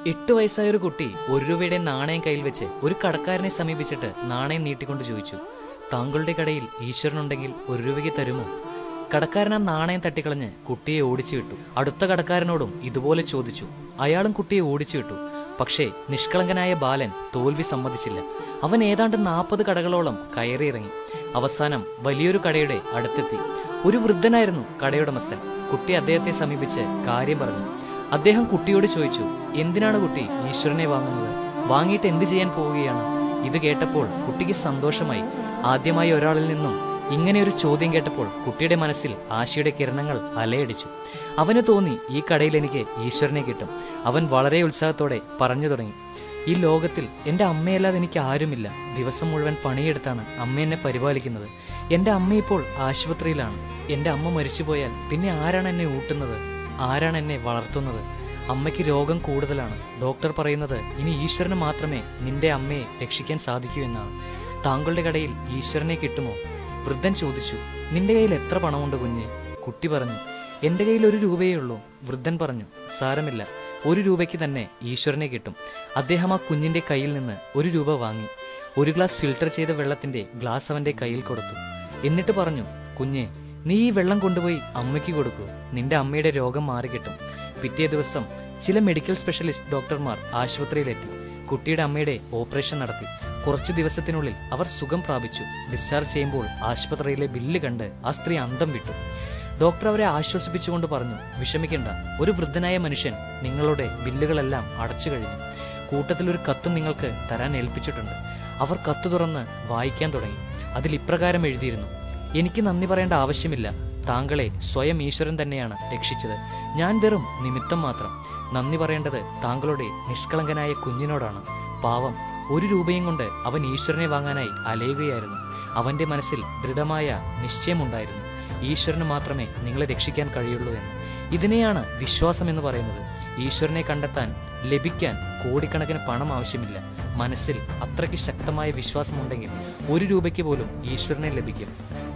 എട്ട് വയസ്സായ ഒരു കുട്ടി ഒരു രൂപയുടെ നാണയം കയ്യിൽ വെച്ച് ഒരു കടക്കാരനെ സമീപിച്ചിട്ട് നാണയം നീട്ടിക്കൊണ്ട് ചോദിച്ചു താങ്കളുടെ കടയിൽ ഈശ്വരനുണ്ടെങ്കിൽ ഒരു രൂപയ്ക്ക് തരുമോ കടക്കാരൻ ആ നാണയം തട്ടിക്കളഞ്ഞ് കുട്ടിയെ ഓടിച്ചു വിട്ടു അടുത്ത കടക്കാരനോടും ഇതുപോലെ ചോദിച്ചു അയാളും കുട്ടിയെ ഓടിച്ചു വിട്ടു പക്ഷേ നിഷ്കളങ്കനായ ബാലൻ തോൽവി സമ്മതിച്ചില്ല അവൻ ഏതാണ്ട് നാൽപ്പത് കടകളോളം കയറിയിറങ്ങി അവസാനം വലിയൊരു കടയുടെ അടുത്തെത്തി ഒരു വൃദ്ധനായിരുന്നു കടയുടമസ്ഥൻ കുട്ടി അദ്ദേഹത്തെ സമീപിച്ച് കാര്യം പറഞ്ഞു അദ്ദേഹം കുട്ടിയോട് ചോദിച്ചു എന്തിനാണ് കുട്ടി ഈശ്വരനെ വാങ്ങുന്നത് വാങ്ങിയിട്ട് എന്ത് ചെയ്യാൻ പോവുകയാണ് ഇത് കേട്ടപ്പോൾ കുട്ടിക്ക് സന്തോഷമായി ആദ്യമായി ഒരാളിൽ നിന്നും ഇങ്ങനെ ഒരു ചോദ്യം കേട്ടപ്പോൾ കുട്ടിയുടെ മനസ്സിൽ ആശയുടെ കിരണങ്ങൾ അലയടിച്ചു അവന് തോന്നി ഈ കടയിൽ എനിക്ക് ഈശ്വരനെ കിട്ടും അവൻ വളരെ ഉത്സാഹത്തോടെ പറഞ്ഞു തുടങ്ങി ഈ ലോകത്തിൽ എൻ്റെ അമ്മയല്ലാതെ എനിക്ക് ആരുമില്ല ദിവസം മുഴുവൻ പണിയെടുത്താണ് അമ്മ എന്നെ പരിപാലിക്കുന്നത് എൻ്റെ അമ്മ ഇപ്പോൾ ആശുപത്രിയിലാണ് എൻ്റെ അമ്മ മരിച്ചുപോയാൽ പിന്നെ ആരാണ് എന്നെ ഊട്ടുന്നത് ആരാണ് എന്നെ വളർത്തുന്നത് അമ്മയ്ക്ക് രോഗം കൂടുതലാണ് ഡോക്ടർ പറയുന്നത് ഇനി ഈശ്വരന് മാത്രമേ നിന്റെ അമ്മയെ രക്ഷിക്കാൻ സാധിക്കൂ എന്നാണ് താങ്കളുടെ കടയിൽ ഈശ്വരനെ കിട്ടുമോ വൃദ്ധൻ ചോദിച്ചു നിന്റെ കയ്യിൽ എത്ര പണമുണ്ട് കുഞ്ഞ് കുട്ടി പറഞ്ഞു എൻ്റെ കയ്യിൽ ഒരു രൂപയേ ഉള്ളൂ വൃദ്ധൻ പറഞ്ഞു സാരമില്ല ഒരു രൂപയ്ക്ക് തന്നെ ഈശ്വരനെ കിട്ടും അദ്ദേഹം ആ കുഞ്ഞിന്റെ കയ്യിൽ നിന്ന് ഒരു രൂപ വാങ്ങി ഒരു ഗ്ലാസ് ഫിൽട്ടർ ചെയ്ത വെള്ളത്തിന്റെ ഗ്ലാസ് അവന്റെ കയ്യിൽ കൊടുത്തു എന്നിട്ട് പറഞ്ഞു കുഞ്ഞെ നീ ഈ വെള്ളം കൊണ്ടുപോയി അമ്മയ്ക്ക് കൊടുക്കൂ നിന്റെ അമ്മയുടെ രോഗം മാറിക്കിട്ടും പിറ്റേ ദിവസം ചില മെഡിക്കൽ സ്പെഷ്യലിസ്റ്റ് ഡോക്ടർമാർ ആശുപത്രിയിലെത്തി കുട്ടിയുടെ അമ്മയുടെ ഓപ്പറേഷൻ നടത്തി കുറച്ചു ദിവസത്തിനുള്ളിൽ അവർ സുഖം പ്രാപിച്ചു ഡിസ്ചാർജ് ചെയ്യുമ്പോൾ ആശുപത്രിയിലെ ബില്ല് കണ്ട് ആ സ്ത്രീ അന്തം വിട്ടു ഡോക്ടർ അവരെ ആശ്വസിപ്പിച്ചുകൊണ്ട് പറഞ്ഞു വിഷമിക്കേണ്ട ഒരു വൃദ്ധനായ മനുഷ്യൻ നിങ്ങളുടെ ബില്ലുകളെല്ലാം അടച്ചു കഴിഞ്ഞു കൂട്ടത്തിൽ ഒരു കത്തും നിങ്ങൾക്ക് തരാൻ ഏൽപ്പിച്ചിട്ടുണ്ട് അവർ കത്ത് തുറന്ന് വായിക്കാൻ തുടങ്ങി അതിൽ ഇപ്രകാരം എഴുതിയിരുന്നു എനിക്ക് നന്ദി പറയേണ്ട ആവശ്യമില്ല താങ്കളെ സ്വയം ഈശ്വരൻ തന്നെയാണ് രക്ഷിച്ചത് ഞാൻ വെറും നിമിത്തം മാത്രം നന്ദി പറയേണ്ടത് താങ്കളുടെ നിഷ്കളങ്കനായ കുഞ്ഞിനോടാണ് പാവം ഒരു രൂപയും കൊണ്ട് അവൻ ഈശ്വരനെ വാങ്ങാനായി അലയുകയായിരുന്നു അവന്റെ മനസ്സിൽ ദൃഢമായ നിശ്ചയമുണ്ടായിരുന്നു ഈശ്വരന് മാത്രമേ നിങ്ങളെ രക്ഷിക്കാൻ കഴിയുള്ളൂ എന്ന് ഇതിനെയാണ് വിശ്വാസം എന്ന് പറയുന്നത് ഈശ്വരനെ കണ്ടെത്താൻ ലഭിക്കാൻ കോടിക്കണക്കിന് പണം ആവശ്യമില്ല മനസ്സിൽ അത്രയ്ക്ക് ശക്തമായ വിശ്വാസമുണ്ടെങ്കിൽ ഒരു രൂപയ്ക്ക് പോലും ഈശ്വരനെ ലഭിക്കും